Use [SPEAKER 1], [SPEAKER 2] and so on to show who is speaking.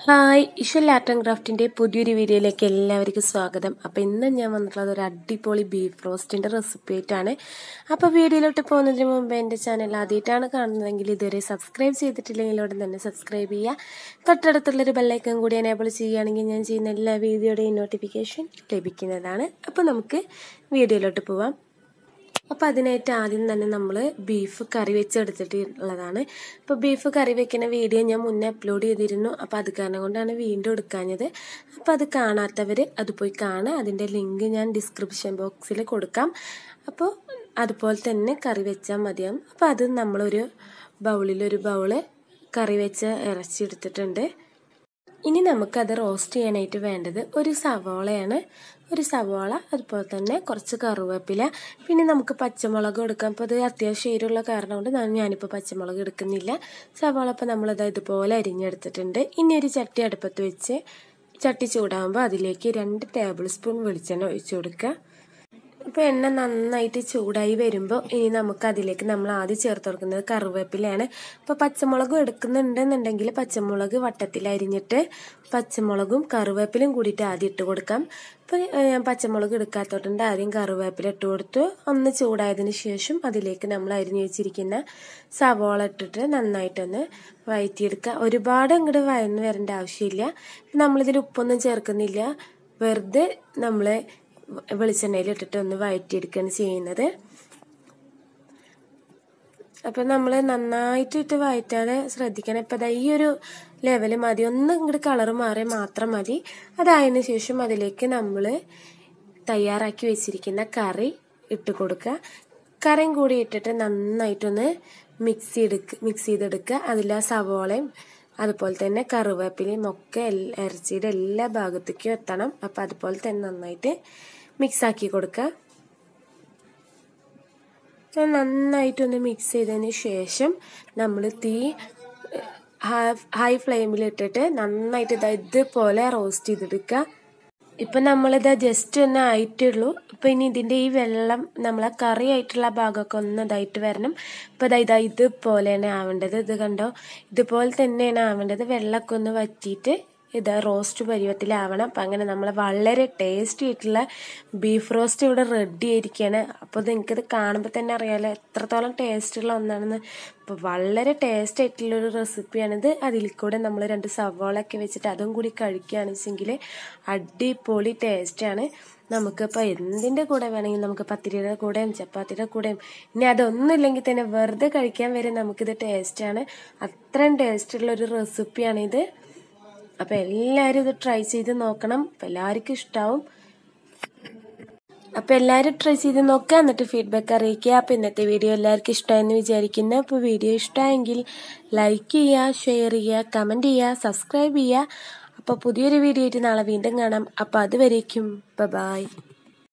[SPEAKER 1] hi Ishal art and ക്രാഫ്റ്റിന്റെ പുതിയൊരു വീഡിയോയിലേക്ക് എല്ലാവർക്കും സ്വാഗതം അപ്പൊ ഇന്ന് ഞാൻ വന്നിട്ടുള്ളത് ഒരു അടിപൊളി ബീഫ് റോസ്റ്റിന്റെ റെസിപ്പി ആയിട്ടാണ് അപ്പൊ വീഡിയോയിലോട്ട് പോകുന്നതിന് മുമ്പ് എന്റെ ചാനൽ ആദ്യമായിട്ടാണ് കാണുന്നതെങ്കിൽ ഇതുവരെ സബ്സ്ക്രൈബ് ചെയ്തിട്ടില്ലെങ്കിൽ ഉടൻ തന്നെ സബ്സ്ക്രൈബ് ചെയ്യുക തൊട്ടടുത്തുള്ളൊരു ബെല്ലൈക്കൺ കൂടി എനേബിൾ ചെയ്യുകയാണെങ്കിൽ ഞാൻ ചെയ്യുന്ന എല്ലാ വീഡിയോയുടെയും നോട്ടിഫിക്കേഷൻ ലഭിക്കുന്നതാണ് അപ്പൊ നമുക്ക് വീഡിയോയിലോട്ട് പോവാം അപ്പോൾ അതിനായിട്ട് ആദ്യം തന്നെ നമ്മൾ ബീഫ് കറി വെച്ചെടുത്തിട്ടുള്ളതാണ് അപ്പോൾ ബീഫ് കറി വെക്കുന്ന വീഡിയോ ഞാൻ മുന്നേ അപ്ലോഡ് ചെയ്തിരുന്നു അപ്പോൾ അത് കാരണം കൊണ്ടാണ് വീണ്ടും എടുക്കാഞ്ഞത് അപ്പോൾ അത് കാണാത്തവർ അത് പോയി കാണുക അതിൻ്റെ ലിങ്ക് ഞാൻ ഡിസ്ക്രിപ്ഷൻ ബോക്സിൽ കൊടുക്കാം അപ്പോൾ അതുപോലെ തന്നെ കറി വെച്ചാൽ മതിയാവും അപ്പോൾ അത് നമ്മളൊരു ബൗളിലൊരു ബൗള് കറി വെച്ച് ഇറച്ചി എടുത്തിട്ടുണ്ട് ഇനി നമുക്കത് റോസ്റ്റ് ചെയ്യാനായിട്ട് വേണ്ടത് ഒരു സവോളയാണ് ഒരു സവോള അതുപോലെ തന്നെ കുറച്ച് കറുവേപ്പില പിന്നെ നമുക്ക് പച്ചമുളക് എടുക്കാം അപ്പോൾ അത് അത്യാവശ്യം എരിവുള്ള കാരണം കൊണ്ട് ഞാനിപ്പോൾ പച്ചമുളക് എടുക്കുന്നില്ല സവോള അപ്പോൾ നമ്മളത് ഇതുപോലെ അരിഞ്ഞെടുത്തിട്ടുണ്ട് ഇനി ഒരു ചട്ടി അടുപ്പത്ത് വെച്ച് ചട്ടി ചൂടാകുമ്പോൾ അതിലേക്ക് രണ്ട് ടേബിൾ സ്പൂൺ വെളിച്ചെണ്ണ ഒഴിച്ചു കൊടുക്കുക ഇപ്പോൾ എണ്ണ നന്നായിട്ട് ചൂടായി വരുമ്പോൾ ഇനി നമുക്ക് അതിലേക്ക് നമ്മൾ ആദ്യം ചേർത്ത് കൊടുക്കുന്നത് കറിവേപ്പിലയാണ് ഇപ്പോൾ പച്ചമുളകും എടുക്കുന്നുണ്ടെന്നുണ്ടെങ്കിൽ പച്ചമുളക് വട്ടത്തിൽ അരിഞ്ഞിട്ട് പച്ചമുളകും കറിവേപ്പിലും കൂടിയിട്ട് ആദ്യം ഇട്ട് കൊടുക്കാം ഇപ്പോൾ ഞാൻ പച്ചമുളക് എടുക്കാത്തോട്ടുണ്ട് ആദ്യം കറിവേപ്പില ഇട്ട് കൊടുത്തു ഒന്ന് ചൂടായതിന് ശേഷം അതിലേക്ക് നമ്മൾ അരിഞ്ഞു വെച്ചിരിക്കുന്ന സവോള ഇട്ടിട്ട് നന്നായിട്ടൊന്ന് വഴറ്റിയെടുക്കുക ഒരുപാട് അങ്ങോട്ട് വഴന്ന് വരേണ്ട ആവശ്യമില്ല നമ്മളിതിൽ ഉപ്പൊന്നും ചേർക്കുന്നില്ല വെറുതെ നമ്മൾ വെളിച്ചെണ്ണയിൽ ഇട്ടിട്ട് ഒന്ന് വഴറ്റിയെടുക്കുകയാണ് ചെയ്യുന്നത് അപ്പം നമ്മൾ നന്നായിട്ട് ഇട്ട് വഴറ്റാതെ ശ്രദ്ധിക്കണം ഇപ്പം ഈ ഒരു ലെവൽ മതി ഒന്ന് ഇങ്ങോട്ട് കളർ മാറിയാൽ മാത്രം മതി അതായതിനു ശേഷം അതിലേക്ക് നമ്മൾ തയ്യാറാക്കി വെച്ചിരിക്കുന്ന കറി ഇട്ട് കൊടുക്കുക കറിയും കൂടി ഇട്ടിട്ട് നന്നായിട്ടൊന്ന് മിക്സ് ചെയ്തെടുക്കുക മിക്സ് ചെയ്തെടുക്കുക അതിൽ ആ സവോളയും അതുപോലെ തന്നെ കറിവേപ്പിലയും ഒക്കെ ഇറച്ചിയുടെ എല്ലാ ഭാഗത്തേക്കും എത്തണം അപ്പം അതുപോലെ തന്നെ നന്നായിട്ട് മിക്സ് ആക്കി കൊടുക്കുക നന്നായിട്ടൊന്ന് മിക്സ് ചെയ്തതിന് ശേഷം നമ്മൾ തീ ഹൈ ഫ്ലെയിമിലിട്ടിട്ട് നന്നായിട്ട് ഇതാ ഇതുപോലെ റോസ്റ്റ് ചെയ്തെടുക്കുക ഇപ്പം നമ്മളിത് ജസ്റ്റ് ഒന്ന് ആയിട്ടുള്ളൂ ഇപ്പം ഇനി ഇതിൻ്റെ ഈ വെള്ളം നമ്മളെ കറി ആയിട്ടുള്ള ഭാഗമൊക്കെ ഒന്ന് ഇതായിട്ട് വരണം ഇപ്പം ഇതാ ഇതാ ഇതുപോലെയാണ് ആവേണ്ടത് ഇത് കണ്ടോ ഇതുപോലെ തന്നെയാണ് ആവേണ്ടത് വെള്ളമൊക്കെ ഒന്ന് വറ്റിയിട്ട് ഇത് റോസ്റ്റ് പരുവത്തിലാവണം അപ്പം അങ്ങനെ നമ്മൾ വളരെ ടേസ്റ്റി ആയിട്ടുള്ള ബീഫ് റോസ്റ്റ് ഇവിടെ റെഡി ആയിരിക്കുകയാണ് അപ്പോൾ ഇത് നിങ്ങൾക്കിത് കാണുമ്പോൾ തന്നെ അറിയാമല്ലോ എത്രത്തോളം ടേസ്റ്റുള്ള ഒന്നാണെന്ന് അപ്പോൾ വളരെ ടേസ്റ്റ് ആയിട്ടുള്ളൊരു റെസിപ്പിയാണിത് അതിൽ കൂടെ നമ്മൾ രണ്ട് സവാളൊക്കെ വെച്ചിട്ട് അതും കൂടി കഴിക്കുകയാണെന്ന് വെച്ചെങ്കിൽ അടിപൊളി ടേസ്റ്റാണ് നമുക്കിപ്പോൾ എന്തിൻ്റെ കൂടെ വേണമെങ്കിൽ നമുക്ക് പത്തിരിയുടെ കൂടെയും ചപ്പാത്തിയുടെ കൂടെയും ഇനി അതൊന്നുമില്ലെങ്കിൽ തന്നെ വെറുതെ കഴിക്കാൻ വരെ നമുക്കിത് ടേസ്റ്റാണ് അത്രയും ടേസ്റ്റുള്ള ഒരു റെസിപ്പിയാണിത് അപ്പോൾ എല്ലാവരും ഇത് ട്രൈ ചെയ്ത് നോക്കണം അപ്പം എല്ലാവർക്കും ഇഷ്ടാവും അപ്പോൾ എല്ലാവരും ട്രൈ ചെയ്ത് നോക്കുക എന്നിട്ട് ഫീഡ്ബാക്ക് അറിയിക്കുക അപ്പോൾ ഇന്നത്തെ വീഡിയോ എല്ലാവർക്കും ഇഷ്ടമായെന്ന് വിചാരിക്കുന്നു അപ്പോൾ വീഡിയോ ഇഷ്ടമായെങ്കിൽ ലൈക്ക് ചെയ്യുക ഷെയർ ചെയ്യുക കമൻറ്റ് ചെയ്യുക സബ്സ്ക്രൈബ് ചെയ്യുക അപ്പോൾ പുതിയൊരു വീഡിയോ ആയിട്ട് നാളെ വീണ്ടും കാണാം അപ്പോൾ അതുവരേക്കും ബൈ